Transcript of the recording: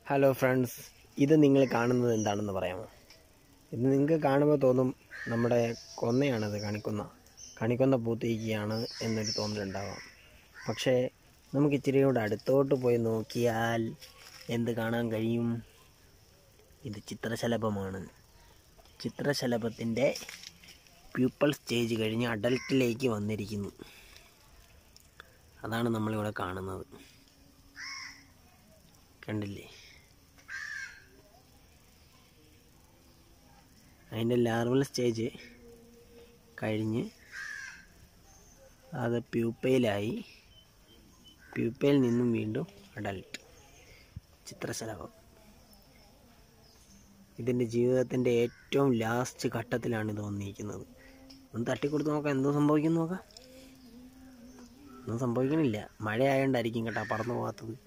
hello friends ഇത് നിങ്ങൾ കാണുന്നത് എന്താണെന്ന് പറയാമോ ഇത് നിങ്ങൾക്ക് കാണുമ്പോൾ തോന്നും നമ്മുടെ കൊന്നയാണത് കണിക്കൊന്ന കണിക്കൊന്ന പൂത്തിരിക്കുകയാണ് എന്നൊരു തോന്നലുണ്ടാവാം പക്ഷേ നമുക്ക് ഇച്ചിരി കൂടെ അടുത്തോട്ട് പോയി നോക്കിയാൽ എന്ത് കാണാൻ കഴിയും ഇത് ചിത്രശലഭമാണ് ചിത്രശലഭത്തിൻ്റെ പ്യൂപ്പൽ സ്റ്റേജ് കഴിഞ്ഞ് അഡൽട്ടിലേക്ക് വന്നിരിക്കുന്നു അതാണ് നമ്മളിവിടെ കാണുന്നത് കണ്ടില്ലേ അതിൻ്റെ ലാർവൽ സ്റ്റേജ് കഴിഞ്ഞ് അത് പ്യൂപ്പയിലായി പ്യൂപ്പയിൽ നിന്നും വീണ്ടും അഡൽട്ട് ചിത്രശലഭം ഇതിൻ്റെ ജീവിതത്തിൻ്റെ ഏറ്റവും ലാസ്റ്റ് ഘട്ടത്തിലാണ് ഇത് വന്നിരിക്കുന്നത് ഒന്ന് തട്ടിക്കൊടുത്ത് നോക്കാം എന്തോ സംഭവിക്കും നോക്കാം ഒന്നും സംഭവിക്കണില്ല മഴ ആയതുകൊണ്ടായിരിക്കും കേട്ടോ പറന്നു പോകാത്തത്